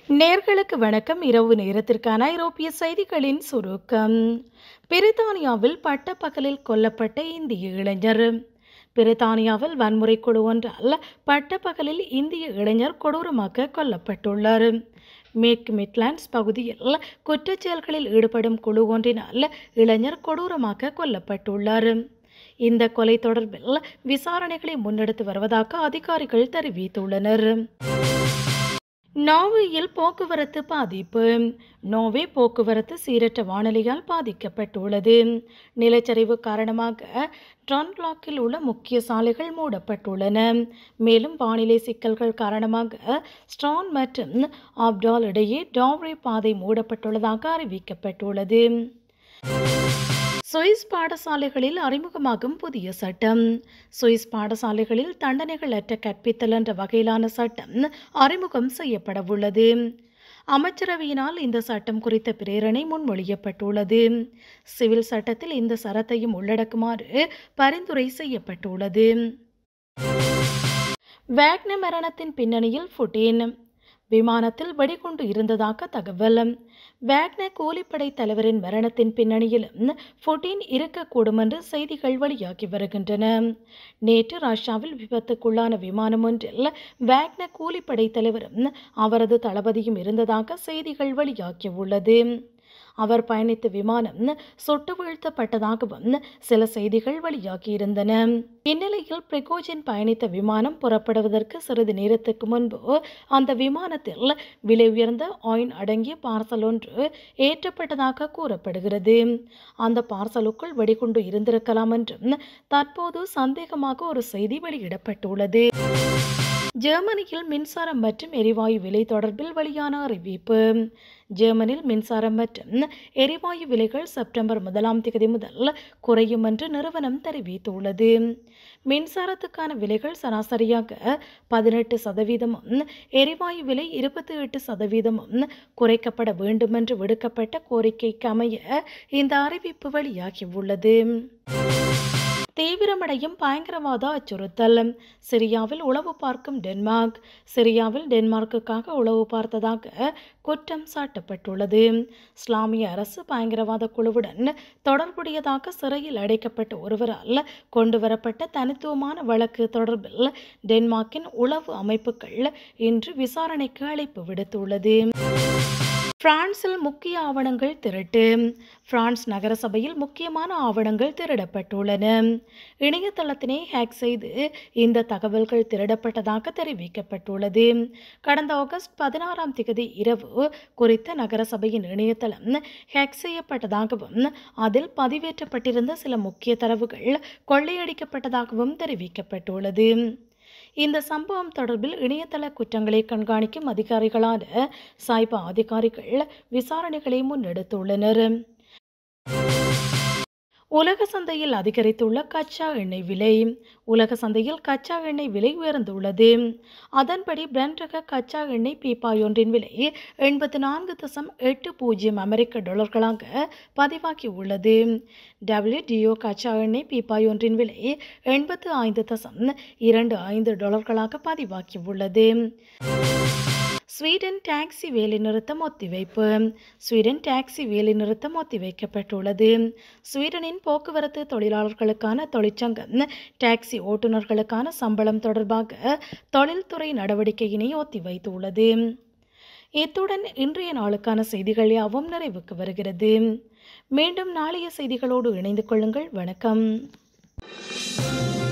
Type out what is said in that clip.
நேர்களுக்கு வணக்கம் இரவு நேரத்திற்கான ஐரோப்பிய செய்திகளின் சுருக்கம் பிரித்தானியாவில் பட்டப்பகலில் கொல்லப்பட்ட இந்திய இளைஞர் பிரித்தானியாவில் வன்முறை குழு ஒன்றால் பட்டப்பகலில் இந்திய இளைஞர் கொடூரமாக கொல்லப்பட்டுள்ளார் மேற்கு மிட்லாண்ட்ஸ் பகுதியில் குற்றச்செயல்களில் ஈடுபடும் குழு ஒன்றினால் இளைஞர் கொடூரமாக கொல்லப்பட்டுள்ளார் இந்த கொலை தொடர்பில் விசாரணைகளை முன்னெடுத்து வருவதாக அதிகாரிகள் தெரிவித்துள்ளனர் நார்வேயில் போக்குவரத்து பாதிப்பு நோவே போக்குவரத்து சீரற்ற வானிலையால் பாதிக்கப்பட்டுள்ளது நிலச்சரிவு காரணமாக ட்ரான்லாக்கில் உள்ள முக்கிய சாலைகள் மூடப்பட்டுள்ளன மேலும் வானிலை சிக்கல்கள் காரணமாக ஸ்ட்ரான் மற்றும் ஆப்டால் இடையே டாவ்ரே பாதை மூடப்பட்டுள்ளதாக அறிவிக்கப்பட்டுள்ளது சுவிஸ் பாடசாலைகளில் அறிமுகமாகும் புதிய சட்டம் சுவிஸ் பாடசாலைகளில் தண்டனைகள் அற்ற கற்பித்தல் என்ற வகையிலான சட்டம் அறிமுகம் செய்யப்படவுள்ளது அமைச்சரவையினால் இந்த சட்டம் குறித்த பிரேரணை முன்மொழியப்பட்டுள்ளது சிவில் சட்டத்தில் இந்த சரத்தையும் உள்ளடக்குமாறு பரிந்துரை செய்யப்பட்டுள்ளது வேக்ன மரணத்தின் பின்னணியில் புட்டின் விமானத்தில் வெடிகுண்டு இருந்ததாக தகவல் வேக்ன கூலிப்படை தலைவரின் மரணத்தின் பின்னணியிலும் புட்டின் இருக்கக்கூடும் என்று செய்திகள் வெளியாகி வருகின்றன நேற்று ரஷ்யாவில் விபத்துக்குள்ளான விமானம் ஒன்றில் வேக்ன கூலிப்படை தலைவரும் அவரது தளபதியும் இருந்ததாக செய்திகள் வெளியாகியுள்ளது அவர் பயணித்த விமானம் சொட்டு வீழ்த்தப்பட்டதாகவும் சில செய்திகள் வெளியாகியிருந்தன இந்நிலையில் பிரிகோஜின் பயணித்த விமானம் புறப்படுவதற்கு சிறிது நேரத்துக்கு முன்பு அந்த விமானத்தில் விலை உயர்ந்த ஆயின் அடங்கிய பார்சல் ஒன்று ஏற்றப்பட்டதாக கூறப்படுகிறது அந்த பார்சலுக்குள் வெடிகுண்டு இருந்திருக்கலாம் என்றும் தற்போது சந்தேகமாக ஒரு செய்தி வெளியிடப்பட்டுள்ளது ஜெர்மனியில் மின்சாரம் மற்றும் எரிவாயு விலை தொடர்பில் வெளியான அறிவிப்பு ஜெர்மனியில் மின்சாரம் மற்றும் எரிவாயு விலைகள் செப்டம்பர் முதலாம் தேதி முதல் குறையும் என்று நிறுவனம் தெரிவித்துள்ளது மின்சாரத்துக்கான விலைகள் சராசரியாக பதினெட்டு சதவீதமும் எரிவாயு விலை இருபத்தி எட்டு சதவீதமும் குறைக்கப்பட வேண்டும் என்று விடுக்கப்பட்ட கோரிக்கைக்கு அமைய இந்த அறிவிப்பு வெளியாகியுள்ளது தீவிரமடையும் பயங்கரவாத அச்சுறுத்தல் சிரியாவில் உளவு பார்க்கும் டென்மார்க் சிரியாவில் டென்மார்க்குக்காக உளவு பார்த்ததாக குற்றம் சாட்டப்பட்டுள்ளது இஸ்லாமிய அரசு பயங்கரவாத குழுவுடன் தொடர்புடையதாக சிறையில் அடைக்கப்பட்ட ஒருவரால் கொண்டுவரப்பட்ட தனித்துவமான வழக்கு தொடர்பில் டென்மார்க்கின் உளவு அமைப்புகள் இன்று விசாரணைக்கு அழைப்பு விடுத்துள்ளது பிரான்சில் முக்கிய ஆவணங்கள் திருட்டு பிரான்ஸ் நகரசபையில் முக்கியமான ஆவணங்கள் திருடப்பட்டுள்ளன இணையதளத்தினை ஹேக் செய்து இந்த தகவல்கள் திருடப்பட்டதாக தெரிவிக்கப்பட்டுள்ளது கடந்த ஆகஸ்ட் பதினாறாம் தேதி இரவு குறித்த நகரசபையின் இணையதளம் ஹேக் செய்யப்பட்டதாகவும் அதில் பதிவேற்றப்பட்டிருந்த சில முக்கிய தரவுகள் கொள்ளையடிக்கப்பட்டதாகவும் தெரிவிக்கப்பட்டுள்ளது இந்த சம்பவம் தொடர்பில் இணையதள குற்றங்களை கண்காணிக்கும் அதிகாரிகளான சாய்பா அதிகாரிகள் விசாரணைகளை முன்னெடுத்துள்ளனர் உலக சந்தையில் அதிகரித்துள்ள கச்சா எண்ணெய் விலை உலக சந்தையில் கச்சா எண்ணெய் விலை உயர்ந்துள்ளது அதன்படி பிரெண்ட் ரக கச்சா எண்ணெய் பீப்பாய் ஒன்றின் விலை எண்பத்தி நான்கு தசம் எட்டு பூஜ்ஜியம் அமெரிக்க டாலர்களாக பதிவாகி உள்ளது டபிள்யூடிஓ கச்சா எண்ணெய் பீப்பாய் ஒன்றின் விலை எண்பத்து ஐந்து தசம் இரண்டு ஐந்து டாலர்களாக பதிவாகி உள்ளது ஸ்வீடன் டாக்ஸி வேலைநிறுத்தம் ஒத்திவைப்பு ஸ்வீடன் டாக்ஸி வேலைநிறுத்தம் ஒத்திவைக்கப்பட்டுள்ளது ஸ்வீடனின் போக்குவரத்து தொழிலாளர்களுக்கான தொழிற்சங்கம் டாக்ஸி ஓட்டுநர்களுக்கான சம்பளம் தொடர்பாக தொழில்துறை நடவடிக்கையினை ஒத்திவைத்துள்ளது இத்துடன் இன்றைய நாளுக்கான செய்திகள் யாவும் நிறைவுக்கு வருகிறது மீண்டும் நாளைய செய்திகளோடு இணைந்து கொள்ளுங்கள் வணக்கம்